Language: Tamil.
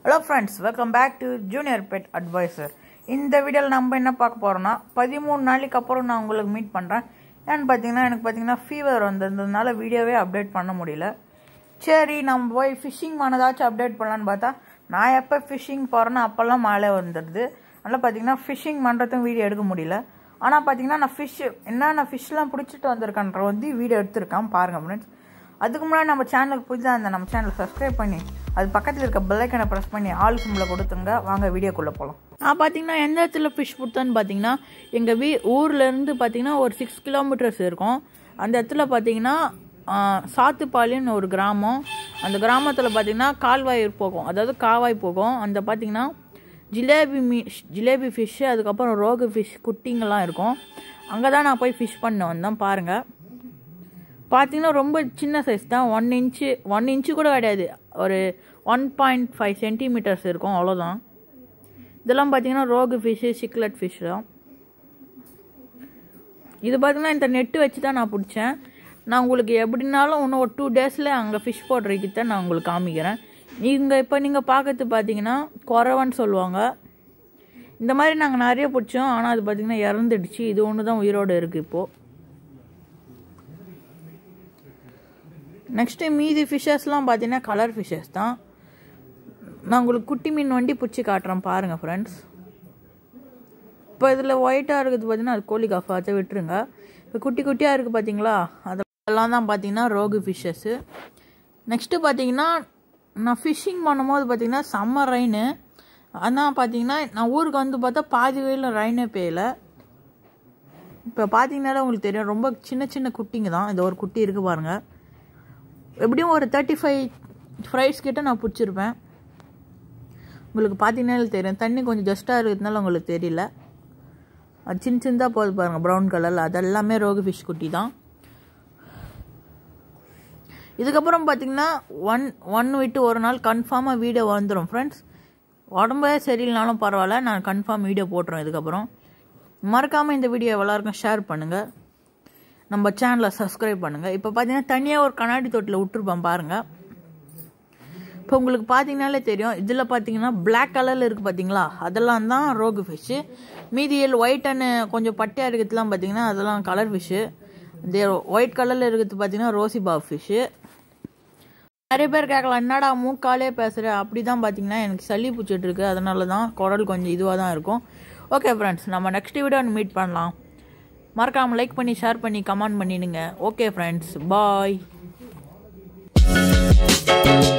hello friends welcome back to junior pet advisor இந்த வீடியோவில் நம்ம என்ன பார்க்க போகிறோம்னா பதிமூணு நாளைக்கு அப்புறம் நான் உங்களுக்கு மீட் பண்ணுறேன் ஏன்னு பார்த்தீங்கன்னா எனக்கு பார்த்தீங்கன்னா ஃபீவர் வந்திருந்ததுனால வீடியோவே அப்டேட் பண்ண முடியல சரி நம்ம போய் ஃபிஷ்ஷிங் பண்ணதாச்சும் அப்டேட் பண்ணலான்னு பார்த்தா நான் எப்போ ஃபிஷ்ஷிங் போகிறேன்னா அப்போல்லாம் மழை வந்துடுது அதனால் பார்த்தீங்கன்னா ஃபிஷ்ஷிங் பண்ணுறதும் வீடியோ எடுக்க முடியல ஆனால் பார்த்தீங்கன்னா நான் ஃபிஷ் என்னென்ன ஃபிஷ்லாம் பிடிச்சிட்டு வந்திருக்கேன்ற வந்து வீடியோ எடுத்திருக்கேன் பாருங்கள் ஃப்ரெண்ட்ஸ் அதுக்கு முன்னாடி நம்ம சேனலுக்கு புதுசாக இருந்தால் நம்ம சேனலை சப்ஸ்கிரைப் பண்ணி அது பக்கத்தில் இருக்க பெல்லைக்கனை ப்ரெஸ் பண்ணி ஆல் சிம்பிளை கொடுத்துங்க வாங்க வீடியோக்குள்ளே போகலாம் நான் பார்த்தீங்கன்னா எந்த இடத்துல ஃபிஷ் பிடித்தேன்னு பார்த்தீங்கன்னா எங்கள் வீ ஊர்லேருந்து பார்த்தீங்கன்னா ஒரு சிக்ஸ் கிலோமீட்டர்ஸ் இருக்கும் அந்த இடத்துல பார்த்தீங்கன்னா சாத்துப்பாலின்னு ஒரு கிராமம் அந்த கிராமத்தில் பார்த்தீங்கன்னா கால்வாய் போகும் அதாவது காவாய் போகும் அந்த பார்த்தீங்கன்னா ஜிலேபி மீ ஜிலேபி ஃபிஷ்ஷு அதுக்கப்புறம் ரோகு ஃபிஷ் குட்டிங்கெல்லாம் இருக்கும் அங்கே தான் நான் போய் ஃபிஷ் பண்ண வந்தேன் பாருங்கள் பார்த்தீங்கன்னா ரொம்ப சின்ன சைஸ் தான் ஒன் இன்ச்சு ஒன் இன்ச்சு கூட கிடையாது ஒரு ஒன் பாயிண்ட் ஃபைவ் சென்டிமீட்டர்ஸ் இருக்கும் அவ்வளோதான் இதெல்லாம் பார்த்தீங்கன்னா ரோகு ஃபிஷ்ஷு சிக்லெட் ஃபிஷ் தான் இது பார்த்தீங்கன்னா இந்த நெட்டு வச்சு தான் நான் பிடிச்சேன் நான் உங்களுக்கு எப்படினாலும் இன்னும் ஒரு டூ டேஸில் அங்கே ஃபிஷ் போடுறதுக்கு தான் நான் உங்களுக்கு காமிக்கிறேன் நீங்கள் இப்போ நீங்கள் பார்க்கறது பார்த்தீங்கன்னா குறவன்னு சொல்லுவாங்க இந்த மாதிரி நாங்கள் நிறைய பிடிச்சோம் ஆனால் அது பார்த்தீங்கன்னா இறந்துடுச்சு இது ஒன்று தான் உயிரோடு இருக்குது இப்போது நெக்ஸ்ட்டு மீதி ஃபிஷ்ஷஸ்லாம் பார்த்தீங்கன்னா கலர் ஃபிஷ்ஷஸ் தான் நான் உங்களுக்கு குட்டி மீன் வண்டி பிடிச்சி காட்டுறேன் பாருங்கள் ஃப்ரெண்ட்ஸ் இப்போ இதில் ஒயிட்டாக இருக்குது பார்த்தீங்கன்னா அது கோழி காஃபா அதை விட்டுருங்க இப்போ குட்டி குட்டியாக இருக்குது பார்த்தீங்களா அதெல்லாம் தான் பார்த்தீங்கன்னா ரோகு ஃபிஷ்ஷஸ்ஸு நெக்ஸ்ட்டு பார்த்தீங்கன்னா நான் ஃபிஷ்ஷிங் பண்ணும்போது பார்த்தீங்கன்னா சம்மர் ரெயின் ஆனால் பார்த்தீங்கன்னா நான் ஊருக்கு வந்து பார்த்தா பாதி வெயில் ரெயினே பெய்யல இப்போ பார்த்தீங்கன்னாலே உங்களுக்கு தெரியும் ரொம்ப சின்ன சின்ன குட்டிங்க தான் இந்த ஒரு குட்டி இருக்குது பாருங்கள் எப்படியும் ஒரு தேர்ட்டி ஃபைவ் ஃப்ரைஸ் கிட்ட நான் பிடிச்சிருப்பேன் உங்களுக்கு பார்த்தீங்கன்னாலே தெரியும் தண்ணி கொஞ்சம் ஜஸ்ட்டாக இருக்கிறதுனால உங்களுக்கு தெரியல அது சின்ன சின்னதாக போகுது பாருங்கள் ப்ரௌன் கலரில் அதெல்லாமே ரோகு ஃபிஷ் குட்டி தான் இதுக்கப்புறம் பார்த்தீங்கன்னா ஒன் ஒன் விட்டு ஒரு நாள் கன்ஃபார்மாக வீடியோ வந்துடும் ஃப்ரெண்ட்ஸ் உடம்பே சரியில்லைனாலும் பரவாயில்ல நான் கன்ஃபார்ம் வீடியோ போட்டுறேன் இதுக்கப்புறம் மறக்காமல் இந்த வீடியோ எல்லாருக்கும் ஷேர் பண்ணுங்கள் நம்ம சேனலை சப்ஸ்கிரைப் பண்ணுங்கள் இப்போ பார்த்தீங்கன்னா தனியாக ஒரு கண்ணாடி தொட்டில் விட்டுருப்பேன் பாருங்கள் இப்போ உங்களுக்கு பார்த்தீங்கனாலே தெரியும் இதில் பார்த்தீங்கன்னா பிளாக் கலரில் இருக்குது பார்த்தீங்களா அதெல்லாம் தான் ரோகு ஃபிஷ்ஷு மீதியில் ஒயிட் அண்ட் கொஞ்சம் பட்டையாக இருக்கிறதுலாம் பார்த்தீங்கன்னா அதெல்லாம் கலர் ஃபிஷ்ஷு இந்த ஒயிட் கலரில் இருக்கிறது பார்த்தீங்கன்னா ரோசி பாப் ஃபிஷ்ஷு நிறைய பேர் கேட்கலாம் என்னடா மூக்காலே பேசுகிற அப்படி தான் பார்த்தீங்கன்னா எனக்கு சளி பிடிச்சிட்டு இருக்கு அதனால தான் குரல் கொஞ்சம் இதுவாக தான் இருக்கும் ஓகே ஃப்ரெண்ட்ஸ் நம்ம நெக்ஸ்ட் வீடியோ மீட் பண்ணலாம் மறக்காமல் லைக் பண்ணி ஷேர் பண்ணி கமெண்ட் பண்ணிடுங்க ஓகே ஃப்ரெண்ட்ஸ் பாய்